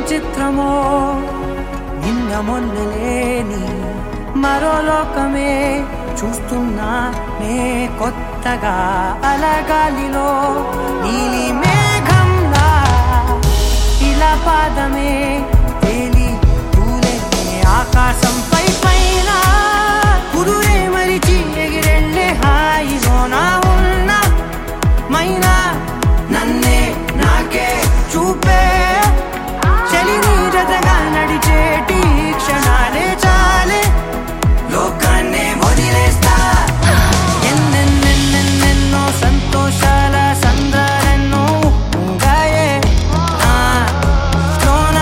చిత్రమో నిన్న మొన్నలేని మరో లోకమే చూస్తున్నా నే కొత్తగా అలగాలిలో నీలి మేఘంలా ఇలా పాదమే తేలి తూలే ఆకాశం పై పైన కురురే మరిచి ఎగిరెళ్ళే హాయిలో నా ఉన్న మైనా నన్నే నాకే చూపే చలిని జతగా నడిచేటి క్షణాలే చాలే లోకాన్నే వదిలేస్తా ఎన్నెన్నెన్నెన్నెన్నో సంతోషాల సంద్రాలెన్నో ఉంగాయే నా లోన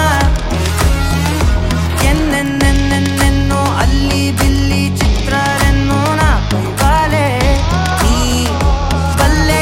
ఎన్నెన్నెన్నెన్నెన్నో అల్లి బిల్లి చిత్రాలెన్నో నాపై వాలే నీ వల్లే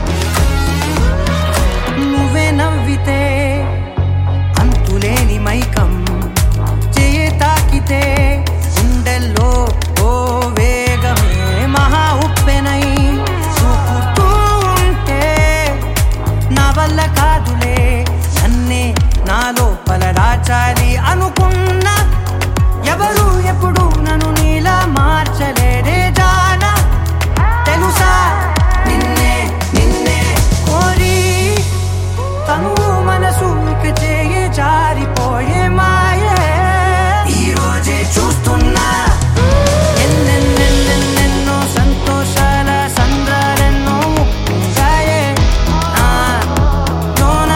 నువ్వే నవ్వితే అంతులేని మైకం చేయి తాకితే గుండెల్లో ఓ వేగమే మహా ఉప్పెనై చూపుతూ ఉంటే నా వల్ల కాదులే నన్నే నా లోపల దాచాలి అనుకున్నా ఎవరు ఎప్పుడు నన్ను నీలా మార్చలేదే జానా తెలుసా నిన్నే నిన్నే కోరి తను మనసు ఇక చేయి జారిపోయే మాయే ఈ రోజే చూస్తున్నా ఎన్నెన్నెన్నెన్నెన్నో సంతోషాల సంద్రాలెన్నో ఉంగాయే నా లోన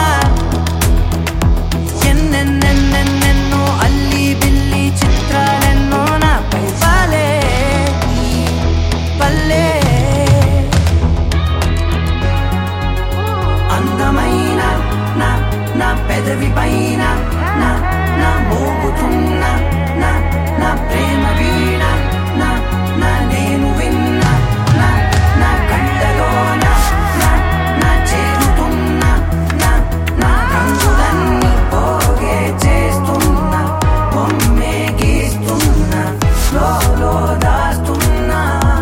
ఎన్నెన్నెన్నెన్నెన్నో అల్లి బిల్లి చిత్రాలెన్నో నాపై వాలే ఈ పల్లె అందమైన నా నా పెదవి పైన నా నా మోగుతున్న నా నా ప్రేమ వీణ నా నా నేను విన్న నా నా కళ్ళలోన నా నా చేరుతున్న నా నా రంగులన్నీ పోగే చేస్తున్న బొమ్మే గీస్తున్న లోలో దాస్తున్నా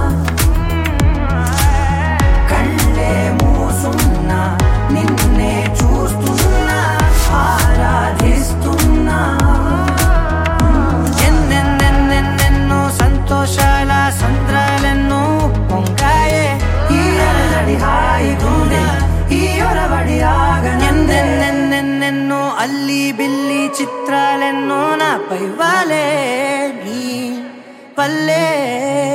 కళ్ళే మూసున్నా నిన్నే చూస్తున్నా ఆరాధిస్తున్నా ఎన్నెన్నెన్నెన్నెన్నో సంతోషాల సంద్రాలెన్నో పొంగాయే ఈ అలజడి హాయి గుండె ఈ ఒరవడి ఆగన ఎన్నెన్నెన్నెన్నెన్నో అల్లి బిల్లి చిత్రాలెన్నో నాపై వాలే నీ పల్లె